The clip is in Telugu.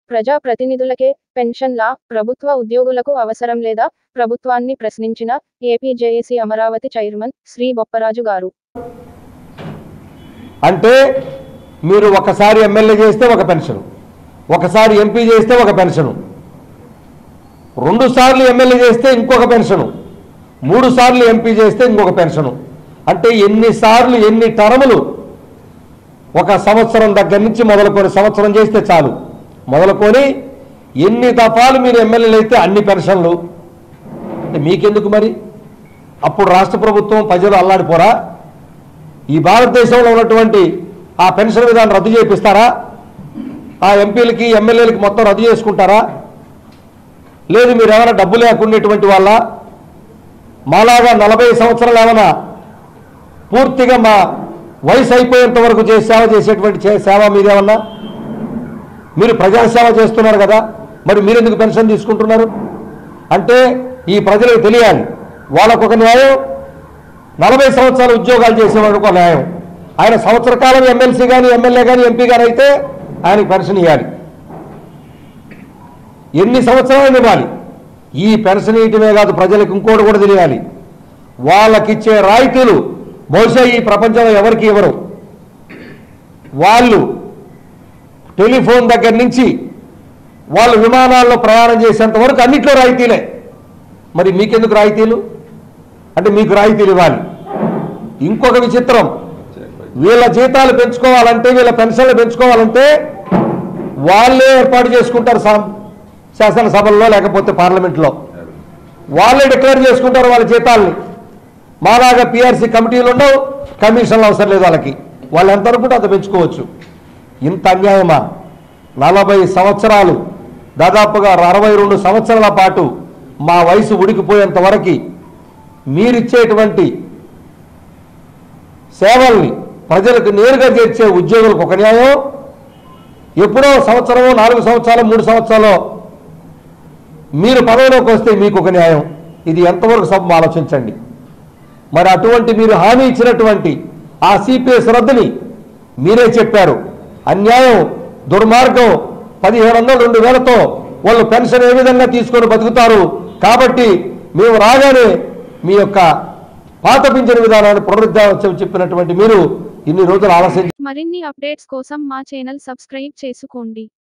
ప్రజా ప్రతినిధులకే పెన్షన్లా ప్రభుత్వ ఉద్యోగులకు అవసరం లేదా ప్రభుత్వాన్ని ప్రశ్నించిన AP JAC Amaravati chairman Shri Bopparaju గారు అంటే మీరు ఒకసారి ఎమ్మెల్యే చేస్తే ఒక పెన్షన్ ఒకసారి ఎంపీ చేస్తే ఒక పెన్షను రెండు సార్లు ఎమ్మెల్యే చేస్తే ఇంకొక పెన్షను మూడు సార్లు ఎంపీ చేస్తే ఇంకొక పెన్షను అంటే ఎన్నిసార్లు ఎన్ని టర్ములు ఒక సంవత్సరం దగ్గర నుంచి మొదలుకొని సంవత్సరం చేస్తే చాలు మొదలుకొని ఎన్ని దఫాలు మీరు ఎమ్మెల్యేలు అయితే అన్ని పెన్షన్లు అంటే మీకెందుకు మరి అప్పుడు రాష్ట్ర ప్రభుత్వం ప్రజలు అల్లాడిపోరా ఈ భారతదేశంలో ఉన్నటువంటి ఆ పెన్షన్ విధానం రద్దు చేపిస్తారా ఆ ఎంపీలకి ఎమ్మెల్యేలకి మొత్తం రద్దు చేసుకుంటారా లేదు మీరు ఏమైనా డబ్బు లేకుండేటువంటి వాళ్ళ మాలాగా నలభై సంవత్సరాలు ఏమైనా పూర్తిగా మా వయసు అయిపోయేంత వరకు చేసి సేవ చేసేటువంటి చే- సేవ మీదేమన్నా మీరు ప్రజాసేవ చేస్తున్నారు కదా మరి మీరెందుకు పెన్షన్ తీసుకుంటున్నారు అంటే ఈ ప్రజలకు తెలియాలి వాళ్ళకొక న్యాయం నలభై సంవత్సరాలు ఉద్యోగాలు చేసేవాడికి ఒక న్యాయం ఆయన సంవత్సర కాలం ఎమ్మెల్సీ కానీ ఎమ్మెల్యే కానీ ఎంపీ కానీ అయితే ఆయనకి పెన్షన్ ఇవ్వాలి ఎన్ని సంవత్సరాలు ఇవ్వాలి ఈ పెన్షన్ ఇయటమే కాదు ప్రజలకు ఇంకోటి కూడా తెలియాలి వాళ్ళకిచ్చే రాయితీలు బహుశా ఈ ప్రపంచంలో ఎవరికి ఇవ్వరు వాళ్ళు టెలిఫోన్ దగ్గర నుంచి వాళ్ళు విమానాల్లో ప్రయాణం చేసేంత వరకు అన్నిట్లో రాయితీలే మరి మీకెందుకు రాయితీలు అంటే మీకు రాయితీలు ఇవ్వాలి ఇంకొక విచిత్రం వీళ్ళ జీతాలు పెంచుకోవాలంటే వీళ్ళ పెన్షన్లు పెంచుకోవాలంటే వాళ్ళే ఏర్పాటు చేసుకుంటారు సా- శాసనసభల్లో లేకపోతే పార్లమెంట్లో వాళ్ళే డిక్లేర్ చేసుకుంటారు వాళ్ళ జీతాల్ని మాలాగా పిఆర్సీ కమిటీలు ఉండవు కమిషన్లు అవసరం లేదు వాళ్ళకి వాళ్ళు ఎంత అనుకుంటే అంత పెంచుకోవచ్చు ఇంత అన్యాయమా నలభై సంవత్సరాలు దాదాపుగా అరవై రెండు సంవత్సరాల పాటు మా వయసు ఉడికిపోయేంత వరకు మీరిచ్చేటువంటి సేవల్ని ప్రజలకు నేరుగా చేర్చే ఉద్యోగులకు ఒక న్యాయం ఎప్పుడో సంవత్సరమో నాలుగు సంవత్సరాలు మూడు సంవత్సరాలు మీరు పదవిలోకి వస్తే మీకు ఒక న్యాయం ఇది ఎంతవరకు సభ ఆలోచించండి మరి అటువంటి మీరు హామీ ఇచ్చినటువంటి ఆ సిపిఎస్ రద్దుని మీరే చెప్పారు అన్యాయం దుర్మార్గం పదిహేను వందలు రెండు వేలతో వాళ్ళు పెన్షన్ ఏ విధంగా తీసుకొని బతుకుతారు కాబట్టి మేము రాగానే మీ యొక్క పాత పింఛన్ విధానాన్ని పునరుద్ధరించమని చెప్పినటువంటి మీరు ఇన్ని రోజులు ఆలస్యం మరిన్ని అప్డేట్స్ కోసం మా ఛానల్ సబ్స్క్రైబ్ చేసుకోండి